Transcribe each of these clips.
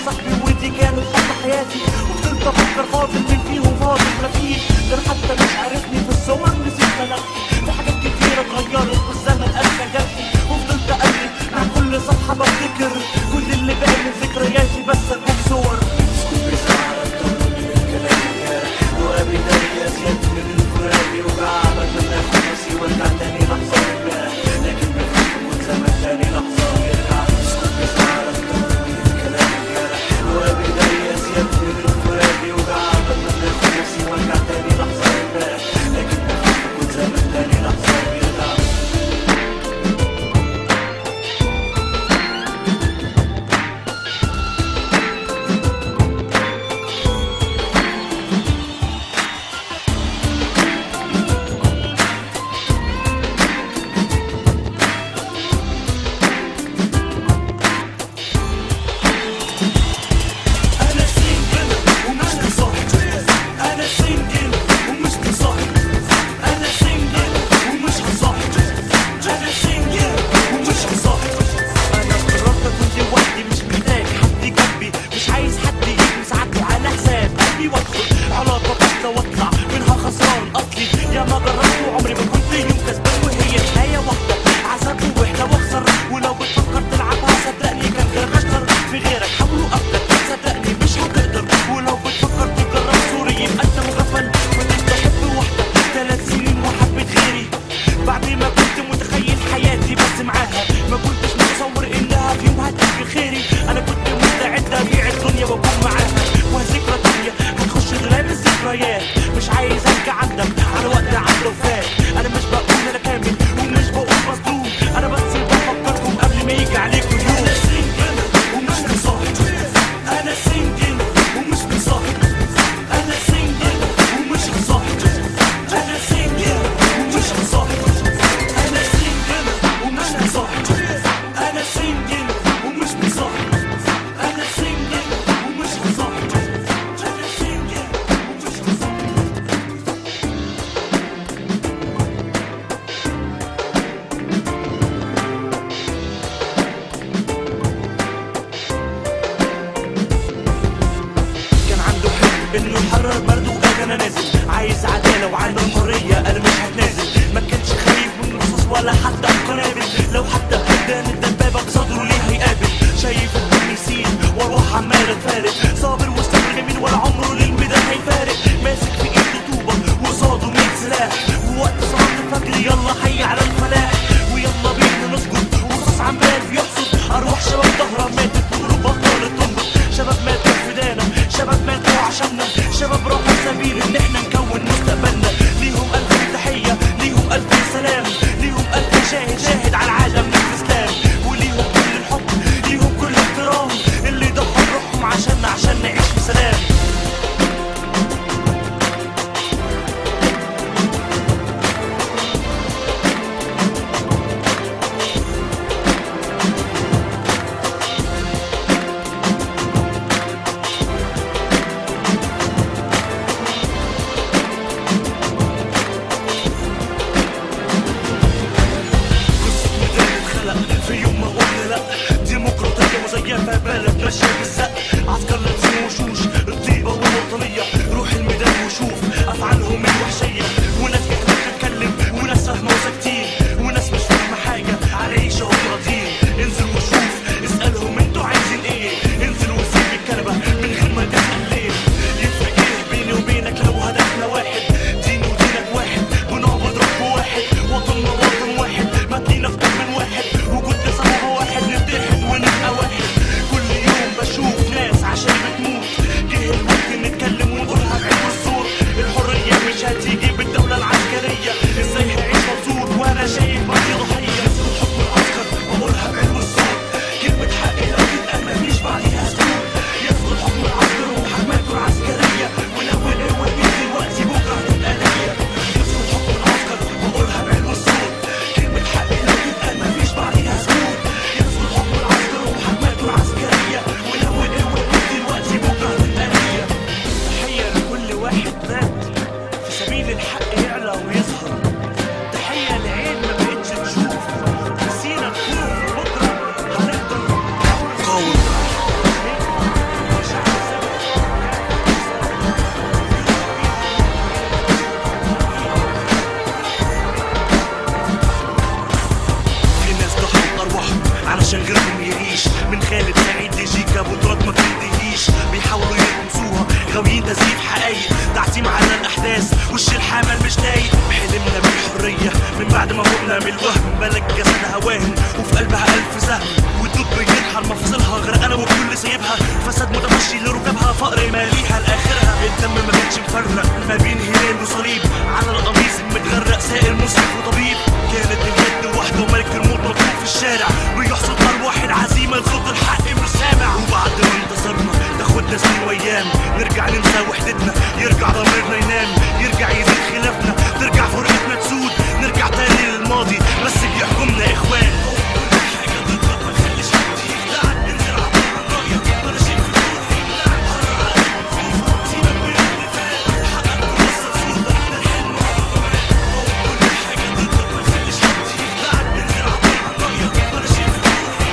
صاحبي ودي كانت حب حياتي وفضلت افكر فاضل مين فيهم فاضل مفيش غير حتى مش عارفني في الصور نسيت ملامحي في حاجات كتير اتغيرت والزمن قاسى جرحي وفضلت اقلب مع كل صفحه بفتكر كل اللي باقي من ذكرياتي بس اكون صور انا سنجل ومش مصاحب انا سنجل ومش مصاحب انا سنجل ومش هصاحب انا سنجل ومش هصاحب انا قررت اكون لوحدي مش محتاج حد جنبي مش عايز حد يجي ساعته على حساب قلبي وادخل علاقه بسيطه واطلع منها خسران اصلي يا ما جربت وعمري ما كنت يوم كسبان وهي نهايه واحده عذاب ووحده واخسر ولو بتفكر تلعبها صدقني كان غير اشطر في غيرك حاولوا اكتر صدقني مش هتقدر ولو بتفكر تجرب سوري يبقى انت مغفل كنت بحب واحده ثلاث سنين وحبيت غيري بعد ما كنت متخيل حياتي بس معاها ما كنتش متصور انها في يوم هتجي خيري انا كنت مستعد ابيع الدنيا واكون معاها وذكرى تانية هتخش غلاب الذكريات مش عايز ارجع اندم على وقت عدى وفات انا مش بقول انا كامل ومش بقول مظلوم انا بس بفكركم قبل ما يجي عليكم يوم انا سنجل ومش مصاحب انا سنجل ومش مصاحب انا سنجل ومش هصاحب انا سنجل ومش هصاحب انا سنجل ومش مصاحب انا سنجل ومش مصاحب انا سنجل ومش هصاحب انا سنجل ومش مصاحب كان عنده حلم انه يحرر برده وقال انا نازل عايز عداله وعنده حريه انا مش هتنازل ما كانش خايف من رصاص ولا حتى قنابل لو حتى دان الدبابه بصدره ليه هيقابل شايف الدنيا يسير واروح عمال اتفارق صابر واستمر جميل ولا عمره للميدان هيفارق ماسك في ايده طوبه وقصاده 100 سلاح ووقت صلاه الفجر يلا حي على الفلاح ويلا بينا نسجد ورصاص عمال بيحصد ارواح شباب ظهرها ماتت وقلوب بطلت تنبض شباب ماتوا فدانا شباب ماتوا عشاننا شباب راحوا سبيل ان احنا نكون مستقبلنا ليهم الف تحيه ليهم الف سلام ليهم الف شاهد شاهد على العالم من الاسلام وليهم كل الحب ليهم كل احترام اللي ضحوا بروحهم عشاننا عشان احنا من الوهم ملك جسدها واهم وفي قلبها الف سهم والدود بينحر مفاصلها غرقانه والكل سايبها فساد متمشي لركابها فقر ماليها لاخرها الدم ما كانش مفرق ما بين هلال وصليب على القميص المتغرق سائر مسرف وطبيب كانت اليد واحده وملك الموت مطلوب في الشارع بيحصد ارواح العزيمه لصوت الحق مش سامع وبعد ما انتصرنا تاخدنا سنين وايام نرجع ننسى وحدتنا يرجع ضميرنا ينام يرجع يزيد خلافنا ترجع فرقتنا تسود نرجع تاني للماضي بس بيحكمنا اخوان حاجة تضرب ما تخليش حد يخدعك انزل عبر الراية ولا شيء في روحي سيبك من اللي فات حقك ووصل صوتك للحلم كل حاجة تضرب ما تخليش حد يخدعك انزل عبر الراية ولا شيء في روحي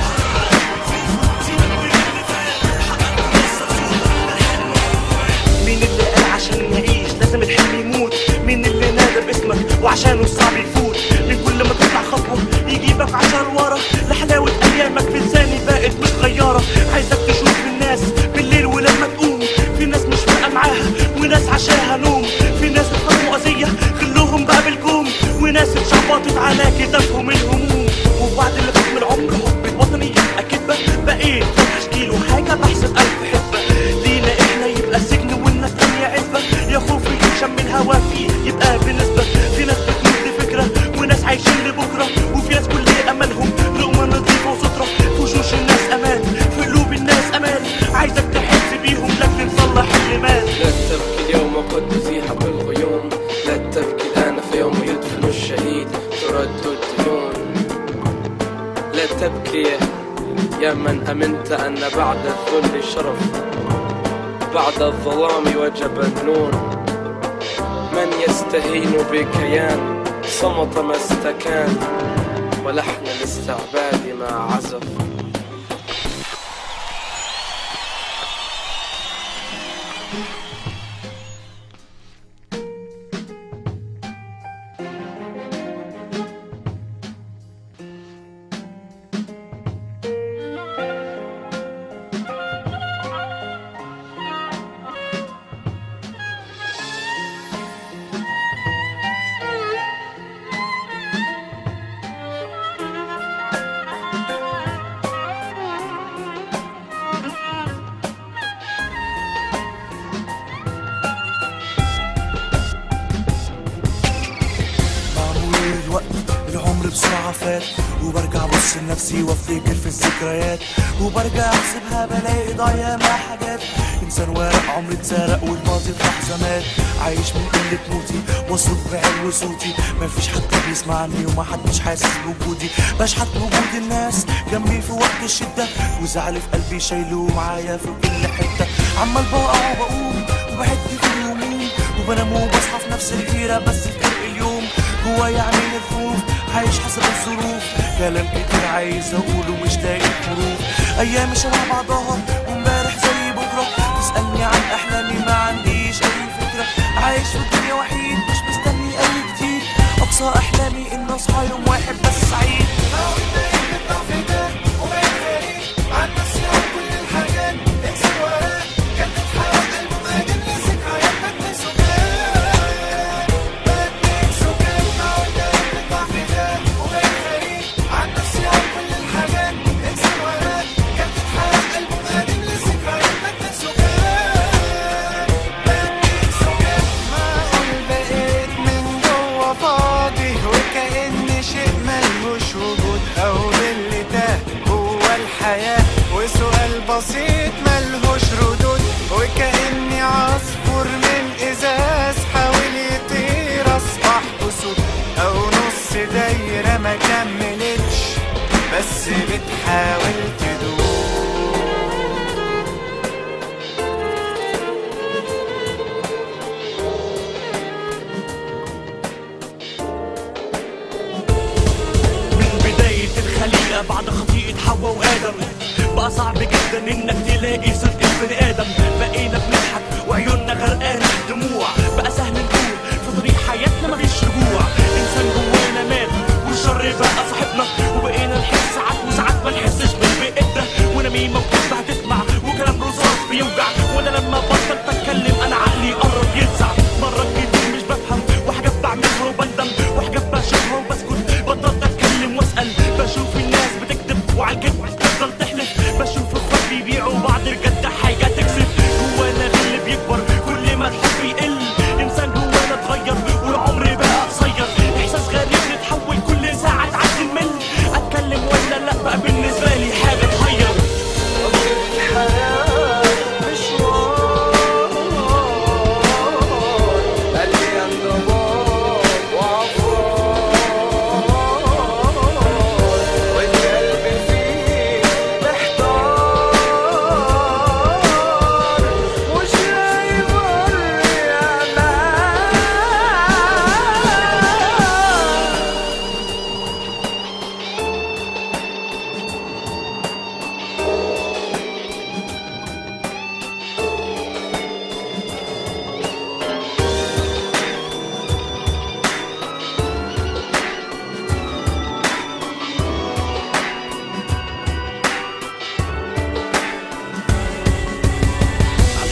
سيبك من اللي فات حقك ووصل صوتك للحلم مين اللي قال عشان نعيش لازم الحلم يموت مين اللي نادى باسمك وعشانه الصعب يفوت من كل ما تطلع خطوة يجيبك عشر ورا لحلاوة أيامك في لساني بقت متغيرة عايزك تشوف الناس بالليل ولما تقوم في ناس مش فارقة معاها وناس عشاها نوم في ناس اتخانقوا أذية خلوهم بقى بالكوم وناس اتشعبطت على كتافهم الهموم وبعد اللي فات من العمر حب الوطني أكيد بقى- بقيت بحكي له حاجة بحسب ألف حسبة لينا احنا يبقى سجن والناس تانية عزبة يا خوفي يشم الهوا فيه يبقى بالنسبة في ناس بتموت لفكرة وناس عايشين لبكرة وفي ناس كل أملهم لقمة نظيفة وسترة في وشوش الناس أمان في قلوب الناس أمان عايزك تحس بيهم لكن نصلح اللي مات لا تبكي اليوم وقد أزيح بالغيوم لا تبكي الآن في يوم يدفن الشهيد ترد الديون لا تبكي يا من أمنت أن بعد الذل شرف بعد الظلام وجب النور من يستهين بكيان صمت ما استكان ولحن الاستعباد ما عزف معمول الوقت العمر بسرعة فات وبرجع بص لنفسي وافتكر في الذكريات وبرجع احسبها بلاقي ضايع مع حاجات انسان ورق عمري اتسرق والماضي في لحظة مات عايش من قلة موتي واصرخ بعلو صوتي مفيش حد بيسمعني وما حدش حاسس بوجودي بشحت بوجود الناس جنبي في وقت الشدة وزعلي في قلبي شايله معايا في كل حتة عمال بقع وبقوم وبحد في الهموم وبنام وبصحى في نفس الحيرة بس في فرق اليوم جوايا عامل الخوف عايش حسب الظروف كلام كتير عايز اقوله مش لاقي الحروف ايام شبه بعضها وامبارح زي بكره تسالني عن احلامي ما عنديش اي فكره عايش في الدنيا وحيد مش مستني اي جديد اقصى احلامي ان اصحى يوم واحد بس سعيد معقول بقيت من جوا فاضي وكأن شيء ملهوش وجود أو اللي تاه جوا الحياة وسؤال بسيط ملهوش ردود وكأني عصفور من إزاز حاول يطير أصبح أسود أو نص دايرة ما كملتش بس بتحاول تدور من بداية الخليقة بعد خطيئة حواء وآدم بقى صعب جدا إنك تلاقي صدق البني آدم بقينا بنضحك وعيوننا غرقانة دموع بقى سهل نقول في طريق حياتنا مفيش رجوع إنسان جوانا مات والشر بقى صاحبنا وبقينا نحس ساعات وساعات ما نحسش بالبيئة ونميمة وكذبة هتسمع وكلام رصاص بيوجع وأنا لما بطلت أتكلم أنا عقلي قرب يلسع مرات كتير مش بفهم وحاجات بعملها وبندم وحاجات بشوفها وبسكت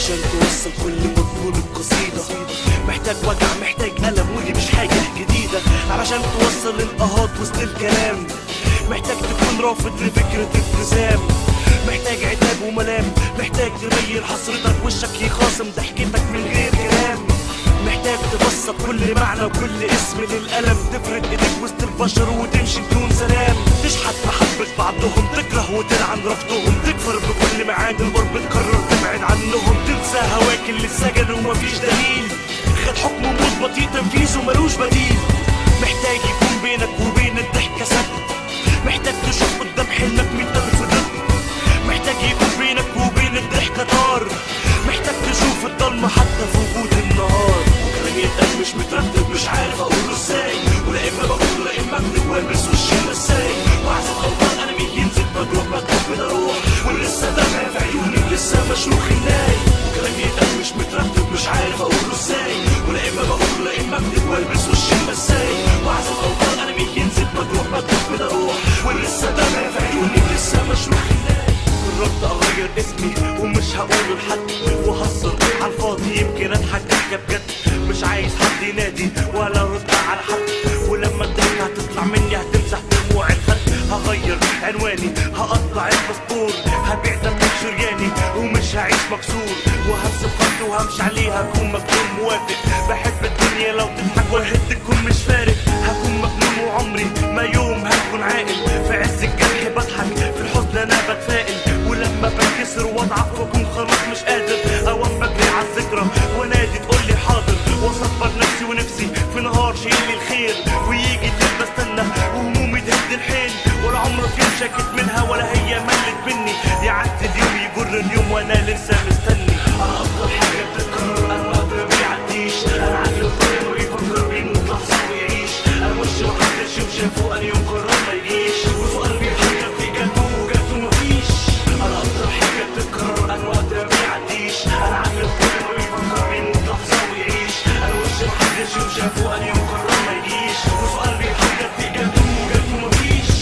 علشان توصل كل مضمون القصيدة محتاج وجع محتاج ألم ودي مش حاجة جديدة علشان توصل القهات وسط الكلام محتاج تكون رافض لفكرة ابتسام محتاج عتاب وملام محتاج تبين حسرتك وشك يخاصم ضحكتك من غير كلام محتاج تبسط كل معنى وكل اسم للألم تفرد ايديك وسط البشر وتمشي بدون سلام تشحت محبة بعضهم تكره وتلعن رفضهم تكفر بكل معاد الغرب تقرر تبعد عنهم تنسى هواك اللي اتسجن ومفيش دليل خد حكم موت بطيء تنفيذه ملوش بديل محتاج يكون بينك وبين الضحكة سد محتاج تشوف قدام حلمك مية ألف ضد محتاج يكون بينك وبين الضحكة طار محتاج تشوف الضلمة حتى في وجود النهار كلامي يتقال مش مترتب مش عارف اقوله ازاي ولا اما بقول لا اما اكتب والبس وشي مساي وعزف غلطان انا مين ينزل مجروح مكتوب من اروح ولسه دمع في عيوني لسه مشروخ الناي كلامي يتقال مش مترتب مش عارف اقوله ازاي ولا اما بقول لا اما اكتب والبس وشي مساي وعزف غلطان انا مين ينزل مجروح مكتوب من اروح ولسه دمع في عيوني لسه مشروخ الناي قررت اغير اسمي ومش هقوله لحد وهزر على الفاضي يمكن اضحك ضحكه بجد مش عايز حد ينادي ولا رد على حد ولما الضحكه هتطلع مني هتمسح دموع الخد هغير عنواني هقطع الباسبور هبيع دم شرياني ومش هعيش مكسور وهرسم خط وهمشي عليها هكون مجنون موافق بحب الدنيا لو تضحك والهد تكون مش فارق هكون مجنون وعمري ما يوم هكون عاقل في عز الجرح بضحك في الحزن انا بتفائل ولما بنكسر واضعف واكون خلاص مش قادر اوام بجري على الذكرى ونادي تقول لي حاضر واصبر نفسي ونفسي في نهار شايل لي الخير ويجي الليل بستنى وهمومي تهد الحيل ولا عمر في يوم شكت منها ولا هي ملت مني يعدي اليوم يجر اليوم وانا لسه مستني انا افضل حاجه بتتكرر انا ما بيعديش انا عقلي طاير ويفكر بيموت لحظه ويعيش انا وش محدش يوم شافه انا يوم قرر ما يجيش وفي قلبي حاجه في جنبه وجنبه مفيش انا افضل حاجه بتتكرر انا وقت ما بيعديش انا عقلي طاير ويفكر بيموت لحظه ويعيش انا وش محدش يوم شافه انا يوم قرر ما يجيش وفي قلبي حاجه في جنبه وجنبه مفيش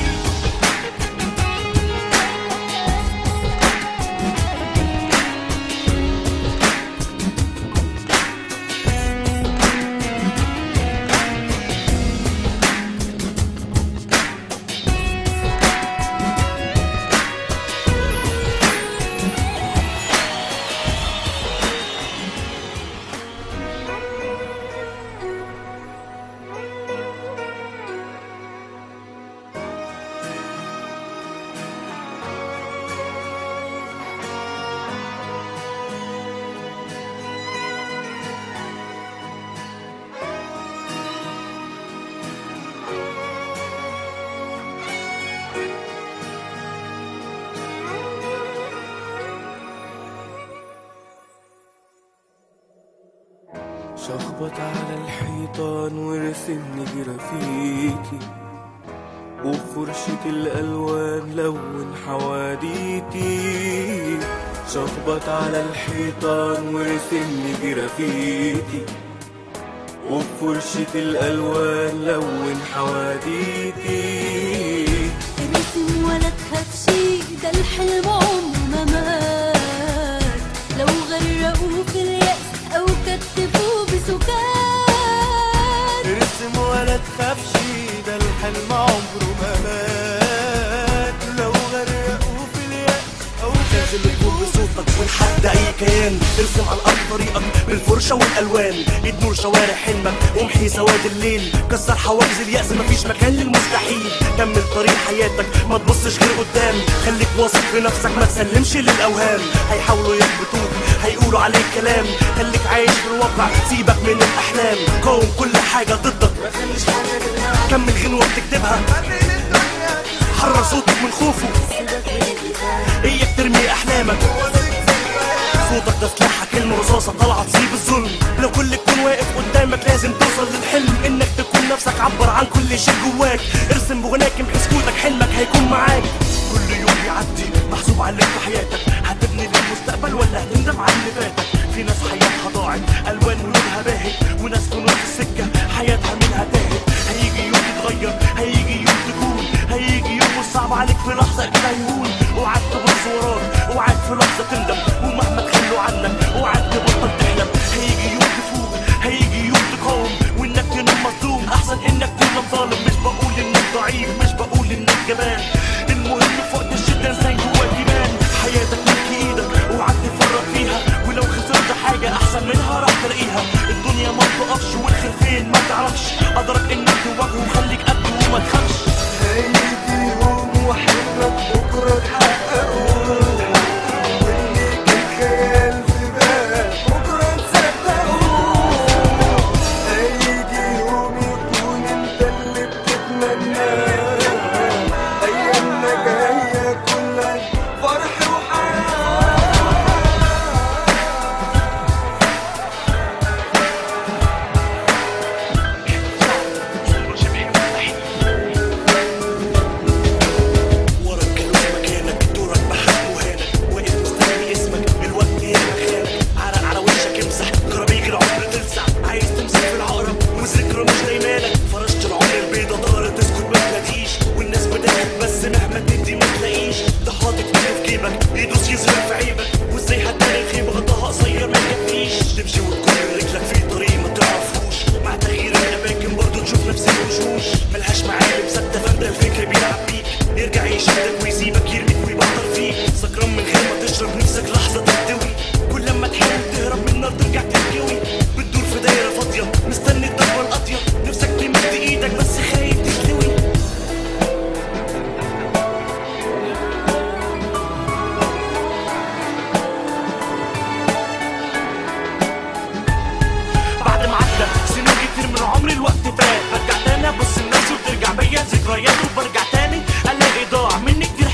شخبط على الحيطان ورسمني جرافيتي وبفرشة الألوان لون حواديتي شخبط على الحيطان ورسمني جرافيتي وبفرشة الألوان لون حواديتي ارسم ولا تخافش ده الحلم عمره ما مات لو غرقوه في اليأس أو كتفوه بسكات ارسم ولا تخافش ده الحلم عمره ما مات لو غرقوه في اليأس أو انزل الفوق بصوتك ونحد اي كيان ارسم على الارض طريقك بالفرشه والالوان ايد نور شوارع حلمك وامحي سواد الليل كسر حواجز اليأس مفيش مكان للمستحيل كمل طريق حياتك ما تبصش غير قدام خليك واثق في نفسك ما تسلمش للاوهام هيحاولوا يثبتوك هيقولوا عليك كلام خليك عايش في الواقع سيبك من الاحلام قاوم كل حاجه ضدك كمل غنوه بتكتبها حرر صوتك من خوفه اياك ترمي احلامك صوتك ده سلاحك كلمة رصاصة طالعة تصيب الظلم لو كل تكون واقف قدامك لازم توصل للحلم انك تكون نفسك عبر عن كل شيء جواك ارسم بغناك امحي سكوتك حلمك هيكون معاك كل يوم بيعدي محسوب عليك في حياتك هتبني للمستقبل ولا هتندم على اللي فاتك في ناس حياتها ضاعت الوان ولونها باهت وناس في نص السكة حياتها منها تاهت هيجي يوم تتغير هيجي يوم تكون هيجي يوم والصعب عليك في لحظة كده يهون اوعى تبص وراك اوعى في لحظة تندم ومهما تخلوا عنك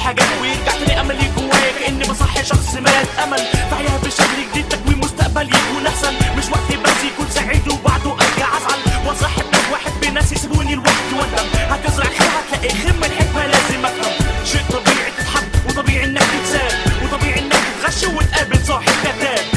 حاجات ويرجع تاني املي جوايا كاني بصحي شخص مات امل فحياه بشكل جديد تكوين مستقبل يكون احسن مش وقتي بس يكون سعيد وبعده ارجع ازعل واصاحب ناس واحد بناس يسيبوني لوحدي واندم هتزرع خير هتلاقي خير من الحكمه لازم افهم شيء طبيعي تتحب وطبيعي انك تتساب وطبيعي انك تتغش وتقابل صاحب كذاب